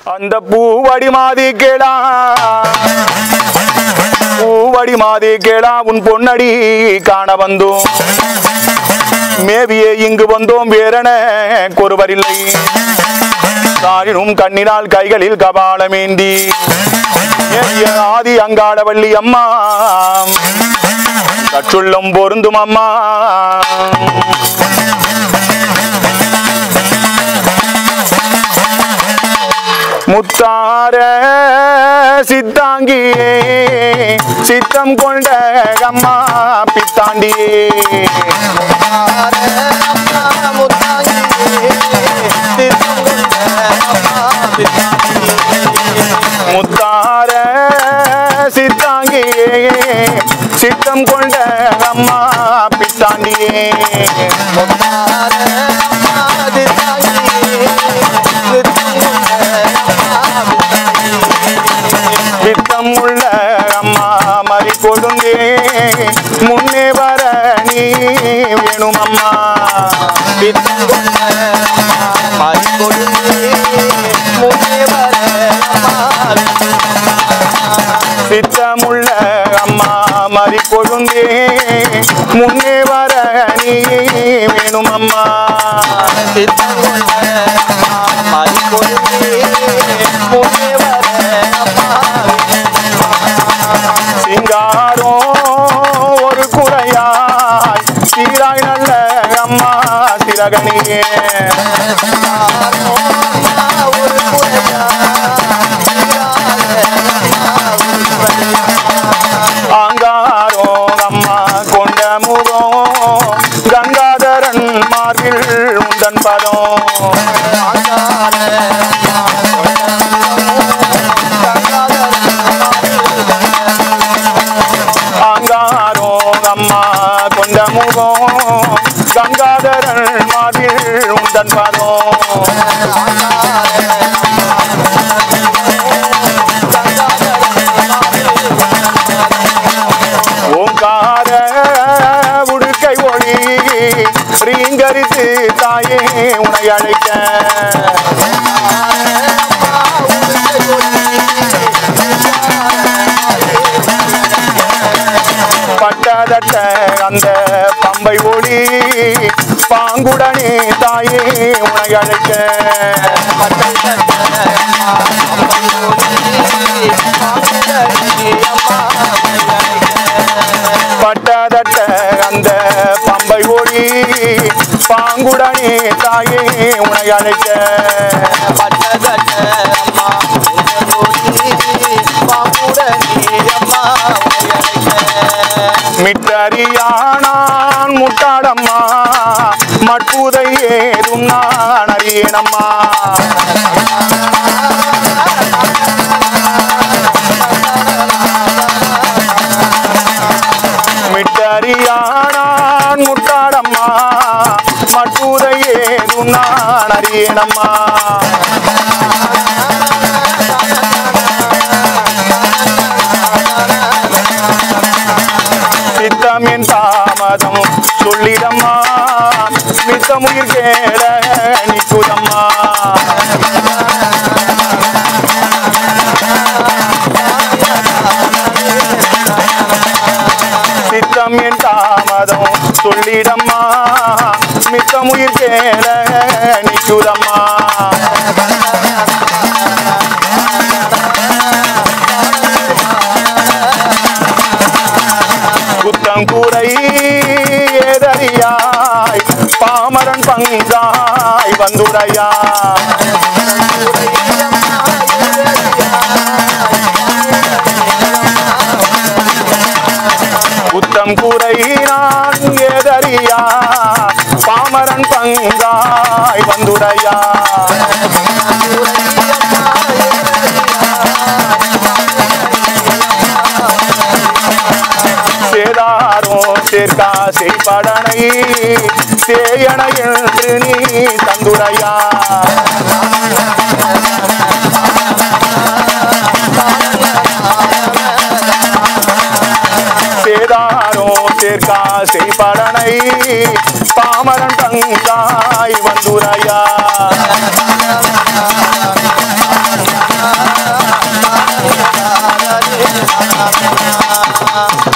அந்த பூவடி மாதி கேளா பூவடி மாதி கேளா உன் பொன்னடி காண வந்தோம் மேவியே இங்கு வந்தோம் வேறென ஒருவரில்லை தாழினும் கண்ணினால் கைகளில் கபாலமேந்தி மேவிய ஆதி அங்காளவள்ளி அம்மா கற்றுள்ளம் பொருந்தும் அம்மா முத்தார சித்தாங்கியே சித்தம் கொண்ட அம்மா பித்தாண்டியே முத்தார சித்தாங்கியே சித்தம் கொண்ட அம்மா பித்தாண்டியே சித்தம் உள்ள அம்மா மறி கொடுந்தே முன்னே வர நீ வேணும் அம்மா சித்தமுள்ள அம்மா மறி கொழுந்தே முன்னே வர நீ வேணும் அம்மா சிங்காரோ ஒரு குறையாய் சீராய் நல்ல அம்மா சிறகணியே ஆங்காரோ அம்மா கொண்ட முகம் கங்காதரன் மார்பில் உந்தன் பதம் ஆங்காரோ அம்மா கொண்ட முகம் கங்காதரன் மார்பில் உந்தன் பதம் ஓங்கார உடுக்கை ஒளி ரீங்கரித்து தாயே உனை அழைக்க பட்டதட்ட அந்த பம்பை ஒளி பாங்குடனே தாயே உனை அழைக்க பட்டதட்ட அந்த பம்பை ஒளி பாங்குடனே தாயே உனை அழைக்க மிட்டறியானான் முட்டாடம்மா மட்புதை ஏதும் நான் அறியேனம்மா மிட்டறியானான் முட்டாடம்மா மட்புதை ஏதும் நான் அறியேனம்மா சித்தம் என் தாமதம் சொல்லிடம்மா மித்தமுயிர் கேள நிக்குதம்மா சித்தம் என் தாமதம் சொல்லிடம்மா மித்தமுயிர் கேள நிக்குதம்மா குத்தம் கூரை ஏதறியாய் பாமரன் பங்காய் வந்துடையா குத்தம் கூரை நான் ஏதறியா பாமரன் பங்காய் வந்துடையா சேதாரோ சேர்க்கா செய்படனை சேயன என்று நீ தந்துரையா சேதாரோ சேர்க்கா செய்படனை பாமரன் தங்காய் வந்துரையா ஆ